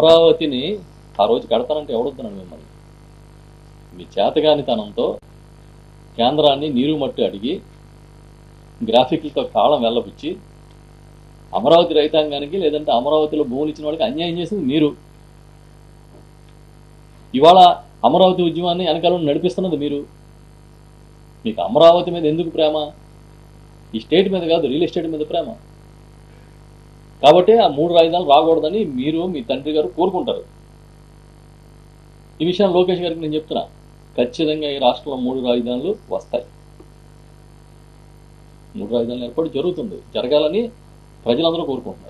అమరావతిని ఆ రోజు కడతానంటే ఎవడొద్దున్నాడు మిమ్మల్ని మీ చేతగానితనంతో కేంద్రాన్ని నీరు మట్టి అడిగి గ్రాఫిక్లతో కాలం వెళ్ళబుచ్చి అమరావతి రైతాంగానికి లేదంటే అమరావతిలో భూములు ఇచ్చిన వాళ్ళకి అన్యాయం చేసింది మీరు ఇవాళ అమరావతి ఉద్యమాన్ని వెనకాల నడిపిస్తున్నది మీరు మీకు అమరావతి మీద ఎందుకు ప్రేమ ఈ స్టేట్ మీద కాదు రియల్ ఎస్టేట్ మీద ప్రేమ కాబట్టి ఆ మూడు రాజధానులు రాకూడదని మీరు మీ తండ్రి గారు కోరుకుంటారు ఈ విషయం లోకేష్ గారికి నేను చెప్తున్నా ఖచ్చితంగా ఈ రాష్ట్రంలో మూడు రాజధానులు వస్తాయి మూడు రాజధానులు ఏర్పాటు జరుగుతుంది జరగాలని ప్రజలందరూ కోరుకుంటున్నారు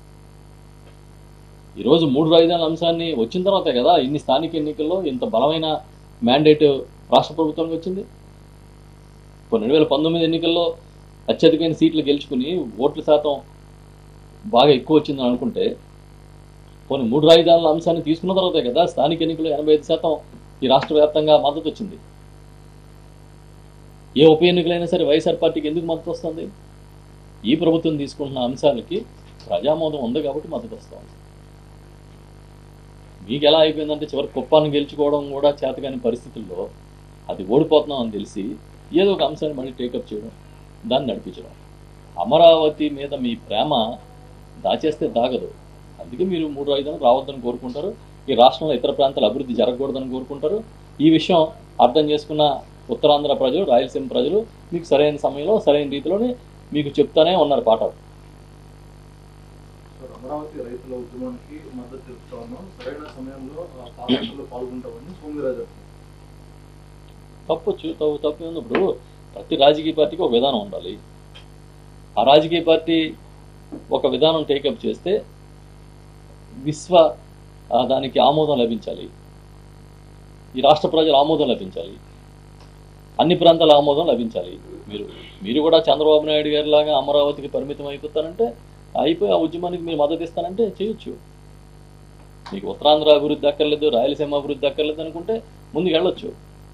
ఈరోజు మూడు రాజధానుల అంశాన్ని వచ్చిన తర్వాతే కదా ఇన్ని స్థానిక ఎన్నికల్లో ఇంత బలమైన మ్యాండేట్ రాష్ట్ర ప్రభుత్వానికి వచ్చింది ఇప్పుడు రెండు వేల పంతొమ్మిది ఎన్నికల్లో అత్యధికమైన సీట్లు గెలుచుకుని ఓట్ల శాతం బాగా ఎక్కువ వచ్చిందని అనుకుంటే పోనీ మూడు రాజధానుల అంశాన్ని తీసుకున్న తర్వాతే కదా స్థానిక ఎన్నికల్లో ఎనభై ఐదు శాతం ఈ రాష్ట్ర వ్యాప్తంగా మద్దతు వచ్చింది ఏ ఉప ఎన్నికలైనా సరే వైఎస్ఆర్ పార్టీకి ఎందుకు మద్దతు వస్తుంది ఈ ప్రభుత్వం తీసుకుంటున్న అంశాలకి ప్రజామోదం ఉంది కాబట్టి మద్దతు వస్తుంది మీకు ఎలా అయిపోయిందంటే చివరి కుప్పాన్ని గెలుచుకోవడం కూడా చేతకాని పరిస్థితుల్లో అది ఓడిపోతున్నాం అని తెలిసి ఏదో ఒక అంశాన్ని మళ్ళీ టేకప్ చేయడం దాన్ని నడిపించడం అమరావతి మీద మీ ప్రేమ దాచేస్తే దాగదు అందుకే మీరు మూడు రాజధానులు రావద్దని కోరుకుంటారు ఈ రాష్ట్రంలో ఇతర ప్రాంతాల అభివృద్ధి జరగకూడదని కోరుకుంటారు ఈ విషయం అర్థం చేసుకున్న ఉత్తరాంధ్ర ప్రజలు రాయలసీమ ప్రజలు మీకు సరైన సమయంలో సరైన రీతిలోనే మీకు చెప్తానే ఉన్నారు పాఠాలు సార్ అమరావతి రైతుల ఉద్యమానికి మద్దతు తెలుపుతా ఉన్నాం సరైన సమయంలో ఆ పాలకులు పాల్గొంటామని సోమిరాజు అంటున్నారు. తప్పొచ్చు తప్పు తప్పు ఉన్నప్పుడు ప్రతి రాజకీయ పార్టీకి ఒక విధానం ఉండాలి ఆ రాజకీయ పార్టీ ఒక విధానం టేకప్ చేస్తే విశ్వ ఆ, దానికి ఆమోదం లభించాలి ఈ రాష్ట్ర ప్రజల ఆమోదం లభించాలి అన్ని ప్రాంతాల ఆమోదం లభించాలి మీరు మీరు కూడా చంద్రబాబు నాయుడు గారి లాగా అమరావతికి పరిమితం అయిపోతారంటే అయిపోయి ఆ ఉద్యమానికి మీరు మద్దతు ఇస్తానంటే చేయొచ్చు మీకు ఉత్తరాంధ్ర అభివృద్ధి అక్కర్లేదు రాయలసీమ అభివృద్ధి అక్కర్లేదు అనుకుంటే ముందుకు వెళ్ళొచ్చు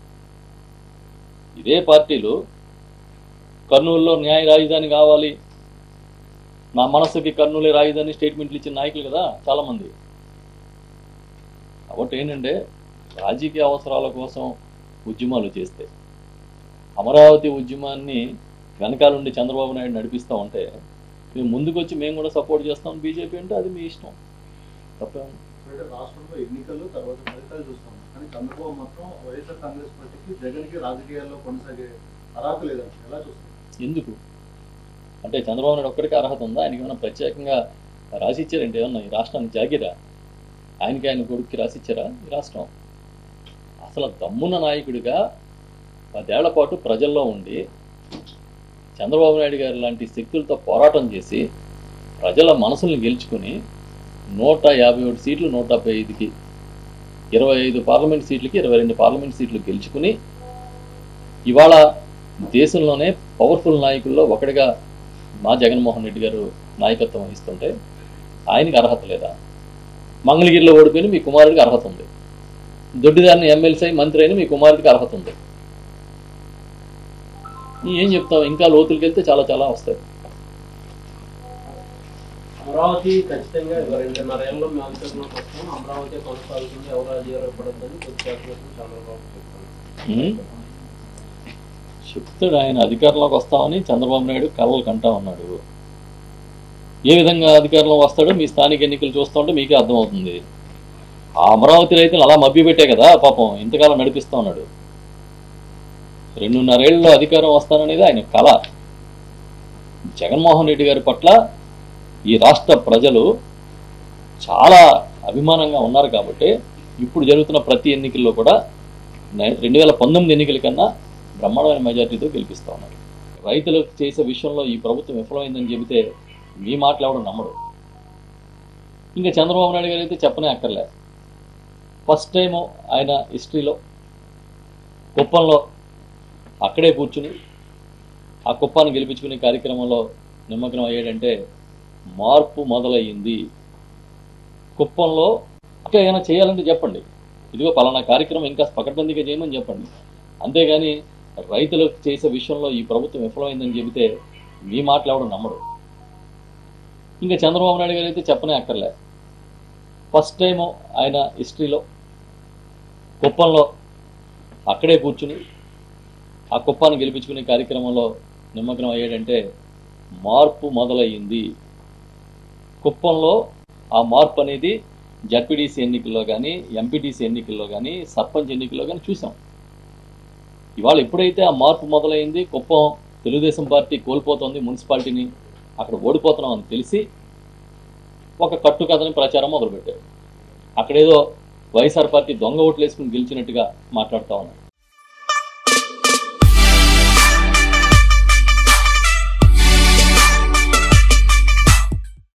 ఇదే పార్టీలు కర్నూలులో న్యాయ రాజధాని కావాలి నా మనసుకి కర్నూలే రాజధాని స్టేట్మెంట్లు ఇచ్చిన నాయకులు కదా చాలామంది కాబట్టి ఏంటంటే రాజకీయ అవసరాల కోసం ఉద్యమాలు చేస్తే అమరావతి ఉద్యమాన్ని వెనకాలండి చంద్రబాబు నాయుడు నడిపిస్తూ ఉంటే మేము ముందుకు వచ్చి మేము కూడా సపోర్ట్ చేస్తాం బీజేపీ అంటే అది మీ ఇష్టం తప్పే ఉంది. అంటే రాష్ట్రంలో ఎన్నికలు తర్వాత ఫలితాలు చూస్తాం కానీ చంద్రబాబు మాత్రం వైఎస్ఆర్ కాంగ్రెస్ పార్టీకి జగన్కి రాజకీయాల్లో కొనసాగే అర్హత లేదంట ఎలా చూస్తారు ఎందుకు అంటే చంద్రబాబు నాయుడు ఒక్కడికి అర్హత ఉందా ఆయనకి ఏమైనా ప్రత్యేకంగా రాసిచ్చారంటే ఏమన్నా ఈ రాష్ట్రానికి జాగిరా ఆయనకి ఆయన కొడుక్కి రాసిచ్చారా ఈ రాష్ట్రం అసలు దమ్మున్న నాయకుడిగా పదేళ్ల పాటు ప్రజల్లో ఉండి చంద్రబాబు నాయుడు గారు లాంటి శక్తులతో పోరాటం చేసి ప్రజల మనసుల్ని గెలుచుకుని నూట యాభై ఒకటి సీట్లు నూట డెబ్బై ఐదుకి ఇరవై ఐదు పార్లమెంట్ సీట్లకి ఇరవై రెండు పార్లమెంట్ సీట్లు గెలుచుకుని ఇవాళ దేశంలోనే పవర్ఫుల్ నాయకుల్లో ఒకటిగా మా జగన్మోహన్ రెడ్డి గారు నాయకత్వం వహిస్తుంటే ఆయనకి అర్హత లేదా మంగళగిరిలో ఓడిపోయిన మీ కుమారుడికి అర్హత ఉంది దొడ్డిదారిని ఎమ్మెల్సీ అయి మంత్రి అయిన మీ కుమారుడికి అర్హత ఉంది ఏం చెప్తాం ఇంకా లోతులకి వెళ్తే చాలా చాలా వస్తాయి అమరావతి ఖచ్చితంగా రెండున్నర ఏళ్ళలో మేము అధికారంలోకి వస్తాం అమరావతి కొనసాగుతుంది ఎవరు అధికారం పడద్దని కొద్ది శాతం చంద్రబాబు చెప్తాను ఉం? చెప్తాడు ఆయన అధికారంలోకి వస్తామని చంద్రబాబు నాయుడు కలలు కంటా ఉన్నాడు ఏ విధంగా అధికారంలో వస్తాడో మీ స్థానిక ఎన్నికలు చూస్తూ ఉంటే మీకే అర్థమవుతుంది ఆ అమరావతి రైతులు అలా మభ్యపెట్టే కదా పాపం ఇంతకాలం నడిపిస్తా ఉన్నాడు రెండున్నరేళ్లలో అధికారం వస్తాననేది ఆయన కళ జగన్మోహన్ రెడ్డి గారి పట్ల ఈ రాష్ట్ర ప్రజలు చాలా అభిమానంగా ఉన్నారు కాబట్టి ఇప్పుడు జరుగుతున్న ప్రతి ఎన్నికల్లో కూడా రెండు వేల పంతొమ్మిది ఎన్నికల కన్నా బ్రహ్మాండమైన మెజార్టీతో గెలిపిస్తా ఉన్నారు రైతులకు చేసే విషయంలో ఈ ప్రభుత్వం విఫలమైందని చెబితే మీ మాటలు ఎవడు నమ్మడు ఇంకా చంద్రబాబు నాయుడు గారు అయితే చెప్పనే అక్కర్లే ఫస్ట్ టైం ఆయన హిస్టరీలో కుప్పంలో అక్కడే కూర్చుని ఆ కుప్పాన్ని గెలిపించుకునే కార్యక్రమంలో నిమగ్నం అయ్యాడంటే మార్పు మొదలయ్యింది కుప్పంలో ఇంకా ఏమైనా చేయాలంటే చెప్పండి ఇదిగో పలానా కార్యక్రమం ఇంకా పకడ్బందీగా చేయమని చెప్పండి అంతేగాని రైతులకు చేసే విషయంలో ఈ ప్రభుత్వం విఫలమైందని చెబితే మీ మాటలు ఎవడు నమ్మడు ఇంకా చంద్రబాబు నాయుడు గారు అయితే చెప్పనే అక్కర్లే ఫస్ట్ టైం ఆయన హిస్టరీలో కుప్పంలో అక్కడే కూర్చుని ఆ కుప్పాన్ని గెలిపించుకునే కార్యక్రమంలో నిమగ్నం అయ్యాడంటే మార్పు మొదలయ్యింది కుప్పంలో ఆ మార్పు అనేది జడ్పీటీసీ ఎన్నికల్లో కానీ ఎంపీటీసీ ఎన్నికల్లో కానీ సర్పంచ్ ఎన్నికల్లో కానీ చూసాం ఇవాళ ఎప్పుడైతే ఆ మార్పు మొదలైంది కుప్పం తెలుగుదేశం పార్టీ కోల్పోతోంది మున్సిపాలిటీని అక్కడ ఓడిపోతున్నాం అని తెలిసి ఒక కట్టుకథని ప్రచారం మొదలుపెట్టారు అక్కడేదో వైఎస్ఆర్ పార్టీ దొంగ ఓట్లు వేసుకుని గెలిచినట్టుగా మాట్లాడుతూ ఉన్నారు